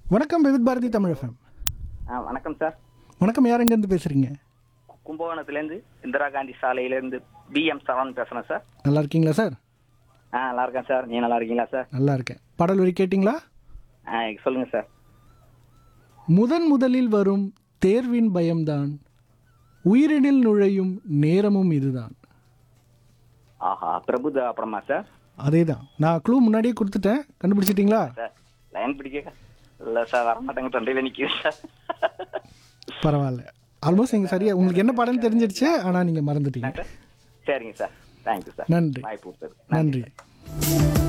வணக்கம் விவித் பாரதி தமிழ் எஃப்எம் ஆ வணக்கம் சார் வணக்கம் யார் எங்கேருந்து பேசுகிறீங்க கும்பகோணத்துலேருந்து இந்திரா காந்தி சாலையிலேருந்து பிஎம் சரவணன் பேசுகிறேன் சார் நல்லா இருக்கீங்களா சார் ஆ நல்லா இருக்கேன் சார் நீ நல்லா இருக்கீங்களா சார் நல்லா இருக்கேன் பாடல் வரி கேட்டிங்களா ஆ சொல்லுங்கள் சார் முதன் முதலில் வரும் தேர்வின் பயம்தான் உயிரினில் நுழையும் நேரமும் இதுதான் ஆஹா பிரபுதா அப்புறமா சார் அதே தான் நான் க்ளூ முன்னாடியே கொடுத்துட்டேன் கண்டுபிடிச்சிட்டிங்களா சார் லைன் பிடிக்க இல்லை சார் வரமாட்டேங்க தொண்டையில் நிற்கிது சார் பரவாயில்ல ஆல்மோஸ்ட் நீங்கள் சரியா உங்களுக்கு என்ன பாடல்னு தெரிஞ்சிடுச்சு ஆனால் நீங்கள் மறந்துட்டீங்க சரிங்க சார் தேங்க்யூ சார் நன்றி வாய்ப்பு கொடுத்தது நன்றி